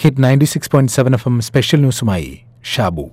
hit ninety six point seven F M special ന്യൂസുമായി ഷാബു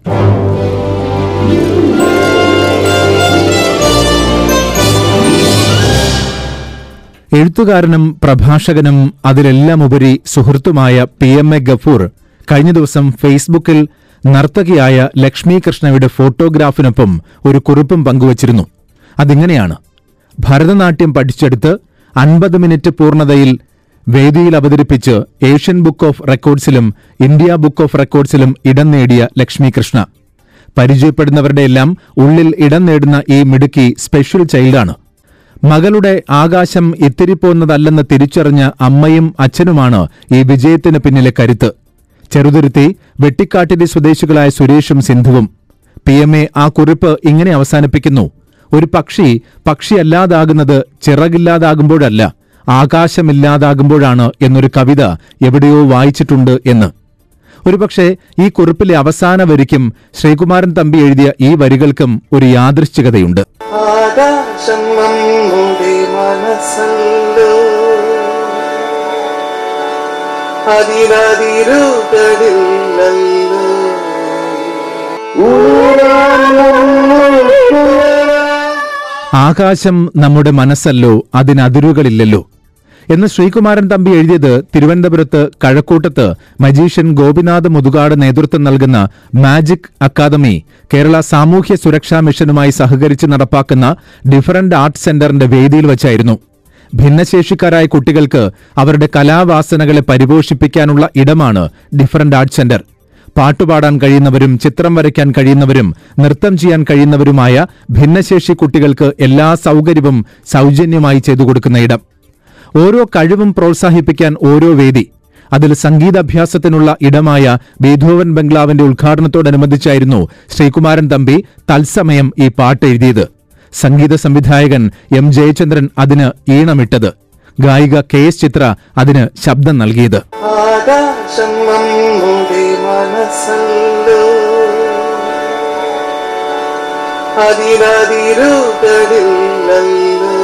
എഴുത്തുകാരനും പ്രഭാഷകനും അതിലെല്ലാമുപരി സുഹൃത്തുമായ പി എം എ ഗഫൂർ കഴിഞ്ഞ ദിവസം ഫേസ്ബുക്കിൽ നർത്തകിയായ ലക്ഷ്മി കൃഷ്ണയുടെ ഫോട്ടോഗ്രാഫിനൊപ്പം ഒരു കുറിപ്പും പങ്കുവച്ചിരുന്നു അതിങ്ങനെയാണ് ഭരതനാട്യം പഠിച്ചെടുത്ത് അൻപത് മിനിറ്റ് പൂർണ്ണതയിൽ വേദിയിൽ അവതരിപ്പിച്ച് ഏഷ്യൻ ബുക്ക് ഓഫ് റെക്കോർഡ്സിലും ഇന്ത്യ ബുക്ക് ഓഫ് റെക്കോർഡ്സിലും ഇടം നേടിയ ലക്ഷ്മി കൃഷ്ണ പരിചയപ്പെടുന്നവരുടെയെല്ലാം ഉള്ളിൽ ഇടം നേടുന്ന ഈ മിടുക്കി സ്പെഷ്യൽ ചൈൽഡാണ് മകളുടെ ആകാശം ഇത്തിരിപ്പോന്നതല്ലെന്ന് തിരിച്ചറിഞ്ഞ അമ്മയും അച്ഛനുമാണ് ഈ വിജയത്തിന് പിന്നിലെ കരുത്ത് ചെറുതുരുത്തി വെട്ടിക്കാട്ടിരി സ്വദേശികളായ സുരേഷും സിന്ധുവും പി എം എ ആ കുറിപ്പ് ഇങ്ങനെ അവസാനിപ്പിക്കുന്നു ഒരു പക്ഷി പക്ഷിയല്ലാതാകുന്നത് ചിറകില്ലാതാകുമ്പോഴല്ല ആകാശമില്ലാതാകുമ്പോഴാണ് എന്നൊരു കവിത എവിടെയോ വായിച്ചിട്ടുണ്ട് എന്ന് ഒരുപക്ഷെ ഈ കുറിപ്പിലെ അവസാന വരിക്കും ശ്രീകുമാരൻ തമ്പി എഴുതിയ ഈ വരികൾക്കും ഒരു യാദൃശ്ചികതയുണ്ട് ആകാശം നമ്മുടെ മനസ്സല്ലോ അതിനതിരുകളില്ലല്ലോ ആകാശം നമ്മുടെ മനസ്സല്ലോ അതിനതിരുകളില്ലല്ലോ എന്ന് ശ്രീകുമാരൻ തമ്പി എഴുതിയത് തിരുവനന്തപുരത്ത് കഴക്കൂട്ടത്ത് മജീഷ്യൻ ഗോപിനാഥ് മുതുകാട് നേതൃത്വം നൽകുന്ന മാജിക് അക്കാദമി കേരള സാമൂഹ്യ സുരക്ഷാ മിഷനുമായി സഹകരിച്ച് നടപ്പാക്കുന്ന ഡിഫറന്റ് ആർട്ട് സെന്ററിന്റെ വേദിയിൽ വച്ചായിരുന്നു ഭിന്നശേഷിക്കാരായ കുട്ടികൾക്ക് അവരുടെ കലാവാസനകളെ പരിപോഷിപ്പിക്കാനുള്ള ഇടമാണ് ഡിഫറന്റ് ആർട്ട് സെന്റർ പാട്ടുപാടാൻ കഴിയുന്നവരും ചിത്രം വരയ്ക്കാൻ കഴിയുന്നവരും നൃത്തം ചെയ്യാൻ കഴിയുന്നവരുമായ ഭിന്നശേഷി കുട്ടികൾക്ക് എല്ലാ സൗകര്യവും സൗജന്യമായി ചെയ്തു കൊടുക്കുന്ന ഇടം ഓരോ കഴിവും പ്രോത്സാഹിപ്പിക്കാൻ ഓരോ വേദി അതിൽ സംഗീതാഭ്യാസത്തിനുള്ള ഇടമായ ബീധോവൻ ബംഗ്ലാവിന്റെ ഉദ്ഘാടനത്തോടനുബന്ധിച്ചായിരുന്നു ശ്രീകുമാരൻ തമ്പി തത്സമയം ഈ പാട്ട് എഴുതിയത് സംഗീത സംവിധായകൻ എം ജയചന്ദ്രൻ അതിന് ഈണമിട്ടത് ഗായിക കെ എസ് ചിത്ര അതിന് ശബ്ദം നൽകിയത് ആകാശം നമ്മുടെ മനസ്സല്ലോ അതിനതിരുകളില്ലല്ലോ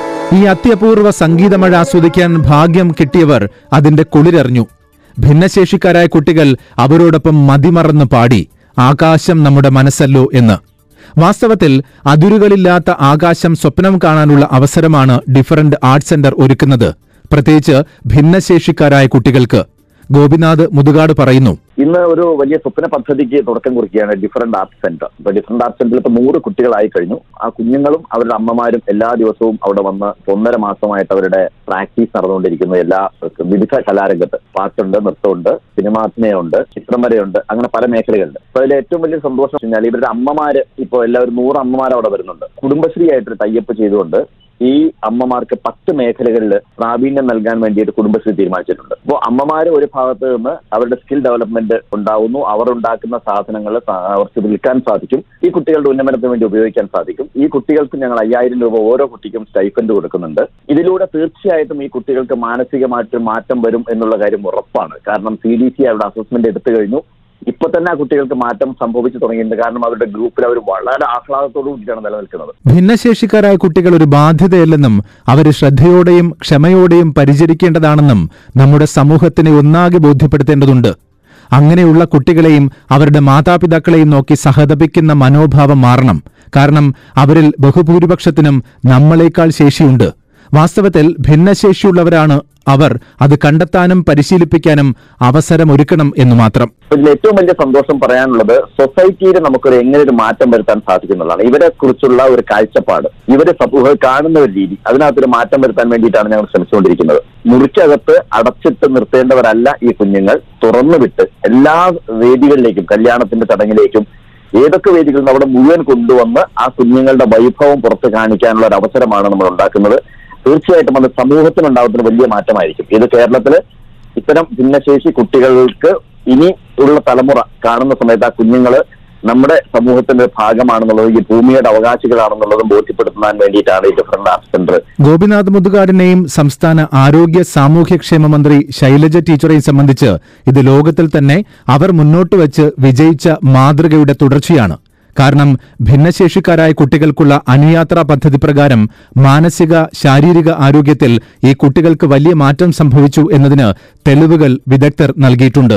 ഈ അത്യപൂർവ സംഗീതമഴ ആസ്വദിക്കാൻ ഭാഗ്യം കിട്ടിയവർ അതിന്റെ കുളിരറിഞ്ഞു ഭിന്നശേഷിക്കാരായ കുട്ടികൾ അവരോടൊപ്പം മതിമറന്ന് പാടി ആകാശം നമ്മുടെ മനസ്സല്ലോ എന്ന് വാസ്തവത്തിൽ അതിരുകളില്ലാത്ത ആകാശം സ്വപ്നം കാണാനുള്ള അവസരമാണ് ഡിഫറന്റ് ആർട്ട് സെന്റർ ഒരുക്കുന്നത് പ്രത്യേകിച്ച് ഭിന്നശേഷിക്കാരായ കുട്ടികൾക്ക് ഗോപിനാഥ് മുതുകാട് പറയുന്നു ഇന്ന് ഒരു വലിയ സ്വപ്ന പദ്ധതിക്ക് തുടക്കം കുറിക്കുകയാണ് ഡിഫറന്റ് ആർട്ട് സെന്റർ ഇപ്പൊ ഡിഫറന്റ് ആർട്ട് സെന്ററിൽ ഇപ്പൊ നൂറ് കുട്ടികളായി കഴിഞ്ഞു ആ കുഞ്ഞുങ്ങളും അവരുടെ അമ്മമാരും എല്ലാ ദിവസവും അവിടെ വന്ന് ഒന്നര മാസമായിട്ട് അവരുടെ പ്രാക്ടീസ് നടന്നുകൊണ്ടിരിക്കുന്നു എല്ലാ വിവിധ കലാരംഗത്ത് പാട്ടുണ്ട് നൃത്തമുണ്ട് സിനിമാസിനെയുണ്ട് ചിത്രം വരെയുണ്ട് അങ്ങനെ പല മേഖലകളുണ്ട് അപ്പൊ അതിൽ ഏറ്റവും വലിയ സന്തോഷം എന്ന് വെച്ചാൽ ഇവരുടെ അമ്മമാര് ഇപ്പൊ എല്ലാവരും നൂറ് അമ്മമാർ അവിടെ വരുന്നുണ്ട് കുടുംബശ്രീ ആയിട്ട് ടൈപ്പ് ചെയ്തുകൊണ്ട് ഈ അമ്മമാർക്ക് പത്ത് മേഖലകളിൽ പ്രാവീണ്യം നൽകാൻ വേണ്ടിയിട്ട് കുടുംബശ്രീ തീരുമാനിച്ചിട്ടുണ്ട് അപ്പോൾ അമ്മമാര് ഒരു ഭാഗത്ത് നിന്ന് അവരുടെ സ്കിൽ ഡെവലപ്മെന്റ് ഉണ്ടാവുന്നു അവർ ഉണ്ടാക്കുന്ന സാധനങ്ങൾ സ- അവർക്ക് വിൽക്കാൻ സാധിക്കും ഈ കുട്ടികളുടെ ഉന്നമനത്തിന് വേണ്ടി ഉപയോഗിക്കാൻ സാധിക്കും ഈ കുട്ടികൾക്ക് ഞങ്ങൾ അയ്യായിരം രൂപ ഓരോ കുട്ടിക്കും സ്റ്റൈഫൻഡ് കൊടുക്കുന്നുണ്ട് ഇതിലൂടെ തീർച്ചയായിട്ടും ഈ കുട്ടികൾക്ക് മാനസികമായിട്ട് മാറ്റം വരും എന്നുള്ള കാര്യം ഉറപ്പാണ് കാരണം സി ഡി സി അവരുടെ അസസ്മെന്റ് എടുത്തു കഴിഞ്ഞു ഇപ്പൊ തന്നെ ആ കുട്ടികൾക്ക് മാറ്റം സംഭവിച്ചു തുടങ്ങിയിട്ടുണ്ട് കാരണം അവരുടെ ഗ്രൂപ്പിൽ അവർ വളരെ ആഹ്ലാദത്തോടു കൂടിയാണ് നിലനിൽക്കുന്നത് ഭിന്നശേഷിക്കാരായ കുട്ടികൾ ഒരു ബാധ്യതയല്ലെന്നും അവരെ ശ്രദ്ധയോടെയും ക്ഷമയോടെയും പരിചരിക്കേണ്ടതാണെന്നും നമ്മുടെ സമൂഹത്തിനെ ഒന്നാകെ ബോധ്യപ്പെടുത്തേണ്ടതുണ്ട് അങ്ങനെയുള്ള കുട്ടികളെയും അവരുടെ മാതാപിതാക്കളെയും നോക്കി സഹതപിക്കുന്ന മനോഭാവം മാറണം കാരണം അവരിൽ ബഹുഭൂരിപക്ഷത്തിനും നമ്മളെക്കാൾ ശേഷിയുണ്ട് വാസ്തവത്തിൽ ഭിന്നശേഷിയുള്ളവരാണ് അവർ അത് കണ്ടെത്താനും പരിശീലിപ്പിക്കാനും അവസരമൊരുക്കണം എന്നു മാത്രം ഇതിൽ ഏറ്റവും വലിയ സന്തോഷം പറയാനുള്ളത് സൊസൈറ്റിയിൽ നമുക്കൊരു എങ്ങനെ ഒരു മാറ്റം വരുത്താൻ സാധിക്കുന്നുള്ളതാണ് ഇവരെ കുറിച്ചുള്ള ഒരു കാഴ്ചപ്പാട് ഇവരെ സമൂഹം കാണുന്ന ഒരു രീതി അതിനകത്തൊരു മാറ്റം വരുത്താൻ വേണ്ടിയിട്ടാണ് ഞങ്ങൾ ശ്രമിച്ചുകൊണ്ടിരിക്കുന്നത് മുറിക്കകത്ത് അടച്ചിട്ട് നിർത്തേണ്ടവരല്ല ഈ കുഞ്ഞുങ്ങൾ തുറന്നു വിട്ട് എല്ലാ വേദികളിലേക്കും കല്യാണത്തിന്റെ ചടങ്ങിലേക്കും ഏതൊക്കെ വേദികളിൽ അവിടെ മുഴുവൻ കൊണ്ടുവന്ന് ആ കുഞ്ഞുങ്ങളുടെ വൈഭവം പുറത്ത് കാണിക്കാനുള്ള ഒരു അവസരമാണ് നമ്മൾ ഉണ്ടാക്കുന്നത് തീർച്ചയായിട്ടും അത് സമൂഹത്തിനുണ്ടാകുന്ന വലിയ മാറ്റമായിരിക്കും ഇത് കേരളത്തില് ഇത്തരം ഭിന്നശേഷി കുട്ടികൾക്ക് ഇനി ഉള്ള തലമുറ കാണുന്ന സമയത്ത് ആ കുഞ്ഞുങ്ങള് നമ്മുടെ സമൂഹത്തിന്റെ ഭാഗമാണെന്നുള്ളത് ഈ ഭൂമിയുടെ അവകാശികളാണെന്നുള്ളതും ബോധ്യപ്പെടുത്താൻ വേണ്ടിയിട്ടാണ് ഈ ഡിഫറന്റ് ആർട്ട് സെന്റർ ഗോപിനാഥ് മുതുകാടിനെയും സംസ്ഥാന ആരോഗ്യ സാമൂഹ്യക്ഷേമ മന്ത്രി ശൈലജ ടീച്ചറെയും സംബന്ധിച്ച് ഇത് ലോകത്തിൽ തന്നെ അവർ മുന്നോട്ട് വച്ച് വിജയിച്ച മാതൃകയുടെ തുടർച്ചയാണ് കാരണം ഭിന്നശേഷിക്കാരായ കുട്ടികൾക്കുള്ള അനുയാത്രാ പദ്ധതി പ്രകാരം മാനസിക ശാരീരിക ആരോഗ്യത്തിൽ ഈ കുട്ടികൾക്ക് വലിയ മാറ്റം സംഭവിച്ചു എന്നതിന് തെളിവുകൾ വിദഗ്ധർ നൽകിയിട്ടുണ്ട്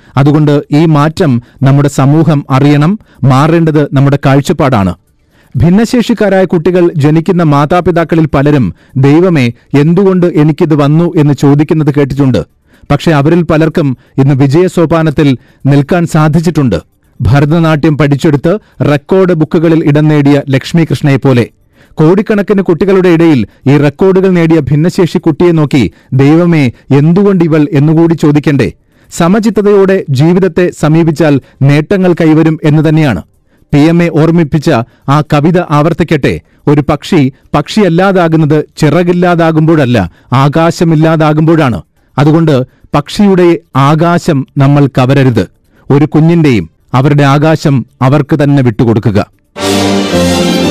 അതുകൊണ്ട് ഈ മാറ്റം നമ്മുടെ സമൂഹം അറിയണം മാറേണ്ടത് നമ്മുടെ കാഴ്ചപ്പാടാണ് ഭിന്നശേഷിക്കാരായ കുട്ടികൾ ജനിക്കുന്ന മാതാപിതാക്കളിൽ പലരും ദൈവമേ എന്തുകൊണ്ട് എനിക്കിത് വന്നു എന്ന് ചോദിക്കുന്നത് കേട്ടിട്ടുണ്ട് പക്ഷെ അവരിൽ പലർക്കും ഇന്ന് വിജയസോപാനത്തിൽ നിൽക്കാൻ സാധിച്ചിട്ടുണ്ട് ഭരതനാട്യം പഠിച്ചെടുത്ത് റെക്കോർഡ് ബുക്കുകളിൽ ഇടം നേടിയ ലക്ഷ്മി കൃഷ്ണയെപ്പോലെ കോടിക്കണക്കിന് കുട്ടികളുടെ ഇടയിൽ ഈ റെക്കോർഡുകൾ നേടിയ ഭിന്നശേഷി കുട്ടിയെ നോക്കി ദൈവമേ എന്തുകൊണ്ട് ഇവൾ എന്നുകൂടി ചോദിക്കണ്ടേ സമചിത്തതയോടെ ജീവിതത്തെ സമീപിച്ചാൽ നേട്ടങ്ങൾ കൈവരും എന്ന് തന്നെയാണ് പി എം എ ഓർമ്മിപ്പിച്ച ആ കവിത ആവർത്തിക്കട്ടെ ഒരു പക്ഷി പക്ഷിയല്ലാതാകുന്നത് ചിറകില്ലാതാകുമ്പോഴല്ല ആകാശമില്ലാതാകുമ്പോഴാണ് അതുകൊണ്ട് പക്ഷിയുടെ ആകാശം നമ്മൾ കവരരുത് ഒരു കുഞ്ഞിന്റെയും അവരുടെ ആകാശം അവർക്ക് തന്നെ വിട്ടുകൊടുക്കുക